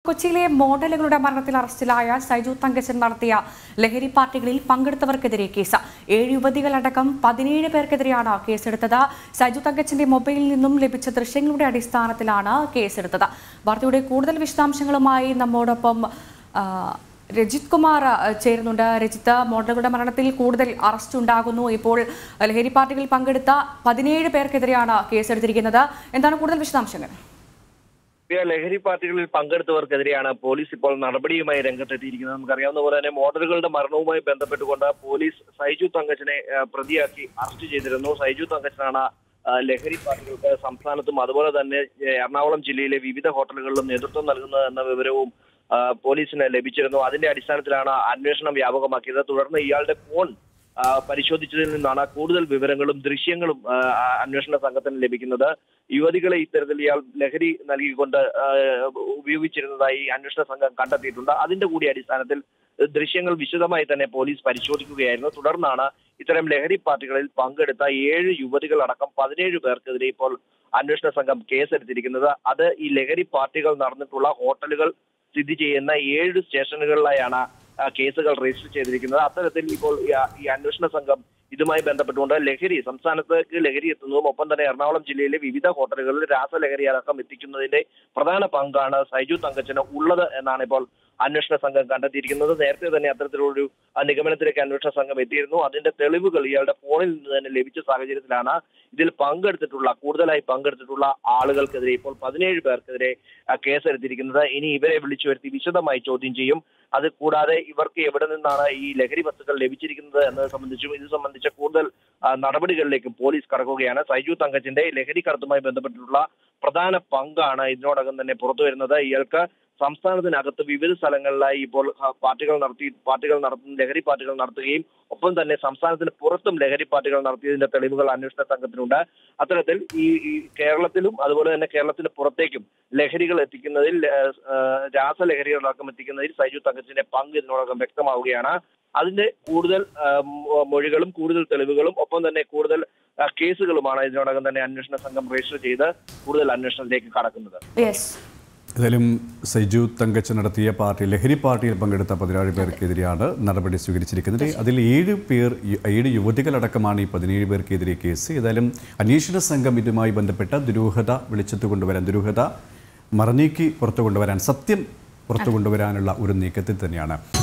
കൊച്ചിയിലെ മോഡലുകളുടെ മരണത്തിൽ അറസ്റ്റിലായ സൈജു തങ്കച്ചൻ നടത്തിയ ലഹരി പാർട്ടികളിൽ പങ്കെടുത്തവർക്കെതിരെ കേസ് ഏഴ് യുവതികളടക്കം പതിനേഴ് പേർക്കെതിരെയാണ് കേസെടുത്തത് സൈജു തങ്കച്ചന്റെ മൊബൈലിൽ നിന്നും ലഭിച്ച ദൃശ്യങ്ങളുടെ അടിസ്ഥാനത്തിലാണ് കേസെടുത്തത് വാർത്തയുടെ കൂടുതൽ വിശദാംശങ്ങളുമായി നമ്മോടൊപ്പം ആ, രജിത് കുമാർ ആ, ചേരുന്നുണ്ട് രജിത്ത് മോഡലുകളുടെ മരണത്തിൽ കൂടുതൽ അറസ്റ്റ് ഉണ്ടാകുന്നു ഇപ്പോൾ ലഹരി പാർട്ടികളിൽ പങ്കെടുത്ത പതിനേഴ് പേർക്കെതിരെയാണ് കേസെടുത്തിരിക്കുന്നത് എന്താണ് കൂടുതൽ വിശദാംശങ്ങൾ പുതിയ ലഹരി പാർട്ടികളിൽ പങ്കെടുത്തവർക്കെതിരെയാണ് പോലീസ് ഇപ്പോൾ നടപടിയുമായി രംഗത്തെത്തിയിരിക്കുന്നത് നമുക്കറിയാവുന്ന പോലെ തന്നെ മോഡലുകളുടെ മരണവുമായി ബന്ധപ്പെട്ടുകൊണ്ട് പോലീസ് സൈജു തങ്കച്ചനെ ആ, പ്രതിയാക്കി അറസ്റ്റ് ചെയ്തിരുന്നു സൈജു തങ്കച്ചനാണ് ആ, ലഹരി പാർട്ടികൾക്ക് സംസ്ഥാനത്തും അതുപോലെ തന്നെ ഏ, എറണാകുളം ജില്ലയിലെ വിവിധ ഹോട്ടലുകളിലും നേതൃത്വം നൽകുന്നത് എന്ന വിവരവും ആ, പോലീസിന് ലഭിച്ചിരുന്നു അതിന്റെ അടിസ്ഥാനത്തിലാണ് അന്വേഷണം വ്യാപകമാക്കിയത് തുടർന്ന് ഇയാളുടെ ഫോൺ ആ, പരിശോധിച്ചതിൽ നിന്നാണ് കൂടുതൽ വിവരങ്ങളും ദൃശ്യങ്ങളും ആ, ആ, അന്വേഷണ സംഘത്തിന് ലഭിക്കുന്നത് യുവതികളെ ഇത്തരത്തിൽ ഇയാൾ ലഹരി നൽകിക്കൊണ്ട് ആ, ഉപയോഗിച്ചിരുന്നതായി അന്വേഷണ സംഘം കണ്ടെത്തിയിട്ടുണ്ട് അതിന്റെ കൂടി അടിസ്ഥാനത്തിൽ ദൃശ്യങ്ങൾ വിശദമായി തന്നെ പോലീസ് പരിശോധിക്കുകയായിരുന്നു തുടർന്നാണ് ഇത്തരം ലഹരി പാർട്ടികളിൽ പങ്കെടുത്ത ഏഴ് യുവതികൾ അടക്കം പതിനേഴ് പേർക്കെതിരെ ഇപ്പോൾ അന്വേഷണ സംഘം കേസെടുത്തിരിക്കുന്നത് അത് ഈ ലഹരി പാർട്ടികൾ നടന്നിട്ടുള്ള ഹോട്ടലുകൾ സ്ഥിതി ചെയ്യുന്ന ഏഴ് സ്റ്റേഷനുകളിലായാണ് ആ, കേസുകൾ രജിസ്റ്റർ ചെയ്തിരിക്കുന്നത് അത്തരത്തിൽ ഇപ്പോൾ ഈ ആ- ഈ അന്വേഷണ സംഘം ഇതുമായി ബന്ധപ്പെട്ടുകൊണ്ട് ലഹരി സംസ്ഥാനത്തേക്ക് ലഹരി എത്തുന്നതും ഒപ്പം തന്നെ എറണാകുളം ജില്ലയിലെ വിവിധ ഹോട്ടലുകളിൽ രാസലഹരി അടക്കം എത്തിക്കുന്നതിന്റെ പ്രധാന പങ്കാണ് സൈജു തങ്കച്ചന് ഉള്ളത് എന്നാണ് ഇപ്പോൾ അന്വേഷണ സംഘം കണ്ടെത്തിയിരിക്കുന്നത് നേരത്തെ തന്നെ അത്തരത്തിലുള്ളൊരു ആ, നിഗമനത്തിലേക്ക് അന്വേഷണ സംഘം എത്തിയിരുന്നു അതിന്റെ തെളിവുകൾ ഇയാളുടെ ഫോണിൽ നിന്ന് തന്നെ ലഭിച്ച സാഹചര്യത്തിലാണ് ഇതിൽ പങ്കെടുത്തിട്ടുള്ള കൂടുതലായി പങ്കെടുത്തിട്ടുള്ള ആളുകൾക്കെതിരെ ഇപ്പോൾ പതിനേഴ് പേർക്കെതിരെ ആ, കേസെടുത്തിരിക്കുന്നത് ഇനി ഇവരെ വിളിച്ചു വരുത്തി വിശദമായി ചോദ്യം ചെയ്യും അത് കൂടാതെ ഇവർക്ക് എവിടെ നിന്നാണ് ഈ ലഹരി വസ്തുക്കൾ ലഭിച്ചിരിക്കുന്നത് എന്നത് സംബന്ധിച്ചും ഇത് സംബന്ധിച്ച കൂടുതൽ ആ, നടപടികളിലേക്ക് പോലീസ് കടക്കുകയാണ് സൈജു തങ്കച്ചിന്റെ ലഹരി കടത്തുമായി ബന്ധപ്പെട്ടിട്ടുള്ള പ്രധാന പങ്കാണ് ഇതിനോടകം തന്നെ പുറത്തു വരുന്നത് ഇയാൾക്ക് സംസ്ഥാനത്തിനകത്ത് വിവിധ സ്ഥലങ്ങളിലായി ഇപ്പോൾ ആ, പാർട്ടികൾ നടത്തി പാർട്ടികൾ നടത്തുന്ന ലഹരി പാർട്ടികൾ നടത്തുകയും ഒപ്പം തന്നെ സംസ്ഥാനത്തിന് പുറത്തും ലഹരി പാർട്ടികൾ നടത്തിയതിന്റെ തെളിവുകൾ അന്വേഷണ സംഘത്തിനുണ്ട് അത്തരത്തിൽ ഈ ഈ കേരളത്തിലും അതുപോലെ തന്നെ കേരളത്തിന് പുറത്തേക്കും ലഹരികൾ എത്തിക്കുന്നതിൽ ആ, ആ, രാസലഹരികളടക്കം എത്തിക്കുന്നതിൽ സൈജു തങ്കച്ചിന്റെ പങ്ക് ഇതിനോടകം വ്യക്തമാവുകയാണ് അതിന്റെ കൂടുതൽ ആ, മൊ- മൊഴികളും കൂടുതൽ തെളിവുകളും ഒപ്പം തന്നെ കൂടുതൽ ആ, കേസുകളുമാണ് ഇതിനോടകം തന്നെ അന്വേഷണ സംഘം രജിസ്റ്റർ ചെയ്ത് കൂടുതൽ അന്വേഷണത്തിലേക്ക് കടക്കുന്നത് യെസ് ഏതായാലും സൈജു തങ്കച്ചൻ നടത്തിയ പാർട്ടി ലഹരി പാർട്ടിയിൽ പങ്കെടുത്ത പതിനാറ് പേർക്കെതിരെയാണ് നടപടി സ്വീകരിച്ചിരിക്കുന്നത് അതിൽ ഏഴ് പേർ ഏഴ് യുവതികളടക്കമാണ് ഈ പതിനേഴ് പേർക്കെതിരെ കേസ് ഏതായാലും അന്വേഷണ സംഘം ഇതുമായി ബന്ധപ്പെട്ട ദുരൂഹത വെളിച്ചത്ത് കൊണ്ടുവരാൻ ദുരൂഹത മറനീക്കി പുറത്തു കൊണ്ടുവരാൻ സത്യം പുറത്തു കൊണ്ടുവരാനുള്ള ഒരു നീക്കത്തിൽ തന്നെയാണ്